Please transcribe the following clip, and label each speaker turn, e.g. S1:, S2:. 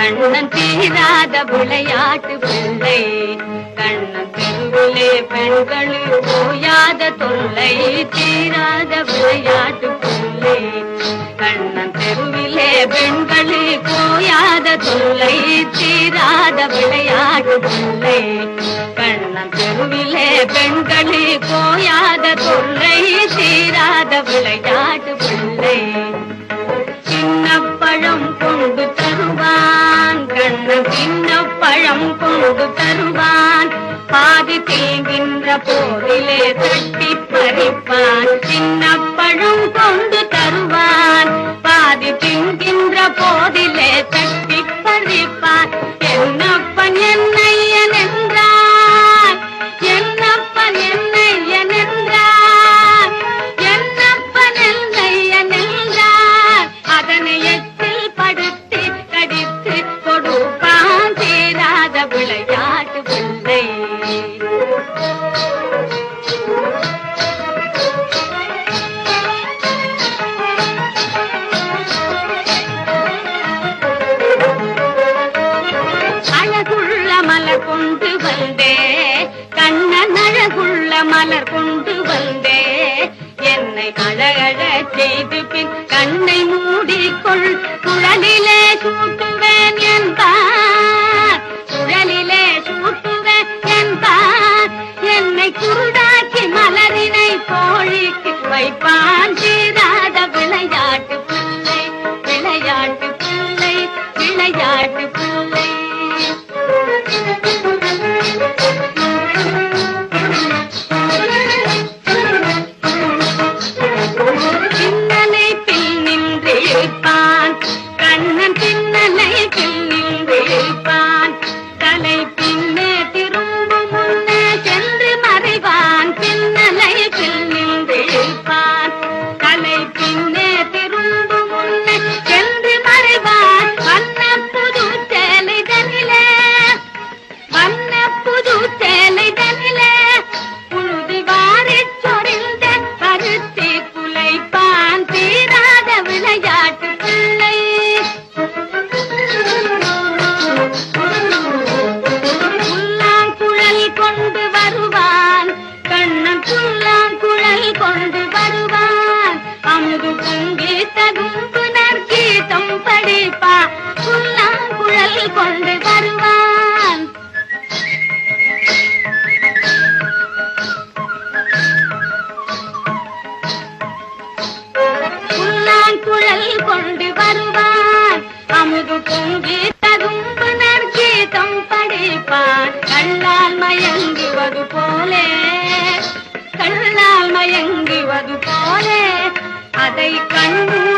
S1: கண்ணன் தீராத விளையாட்டு பிள்ளை கண்ணன் தெருவிலே பெண்களுக்கு ஓயாத தொல்லை தீராத விளையாட்டு பிள்ளை கண்ணன் தெருவிலே பெண்களுக்கு ஓயாத தொல்லை தீராத விளையாட்டு பிள்ளை கண்ணன் தெருவிலே பெண்களுக்கு ஓயாத தொல்லை தீராத விளையாட்டு பிள்ளை சின்ன பழம் கொண்டு தருவான் கண்ணன் சின்ன பழம் கொண்டு தருவான் பாதி தேங்கின்ற போதிலே தட்டி பறிப்பான் சின்ன பழம் கொண்டு தருவான் பாதி திங்கின்ற போதிலே தட்டி பறிப்பான் என்னப்பன் என்னையன் என்றான் என்னப்பன் என்னையன் என்றான் என்னப்பன் என்னையன் என்றான் அதனை எச்சில் படுத்தி கடித்து கொடுப்பான் தீராத விளையாட்டு பிள்ளை அழகுள்ள மலர் கொண்டு வந்தே கண்ணன் அழகுள்ள மலர் கொண்டு வந்தே என்னை அழகழ செய்து பின் கண்ணை மூடிக்கொள் குழலிலே சூட்டுவேன் என்பார் குழலிலே சூட்டுவேன் என்பார் என்னை குருடாக்கி மலரினை கோழிக்கு வைப்பான் தீராத விளையாட்டு பிள்ளை விளையாட்டு பிள்ளை விளையாட்டு பிள்ளை பின்னலை பில் நின்று இழுப்பான் கண்ணன் பின்னலை பில் நின்று இழுப்பான் தலை பின்னே திரும்பும் முன்னே சென்று மறைவான் பின்னலை பில் நின்று இழுப்பான் தலை பின்னே திரும்பும் முன்னே சென்று மறைவான் வண்ண புது சேலைதனிலே வண்ண புது சேலைதனிலே புழுதி வாரிச் சொரிந்த பருத்தி குலைப்பான் தீராத விளையாட்டு பிள்ளை புல்லாங்குழல் கொண்டு வருவான் கண்ணன் புல்லாங்குழல் கொண்டு வருவான் அமுது பொங்கி தகும்பு நற்கீதம் படிப்பான் புல்லாங்குழல் கொண்டு வருவான் புல்லாங்குழல் கொண்டு வருவான் அமுது பொங்கி ததும்பு நற்கீதம் படிப்பான் கண்ணால் மயங்குவது போலே கண்ணால் மயங்குவது போலே அதை கண்ணூர்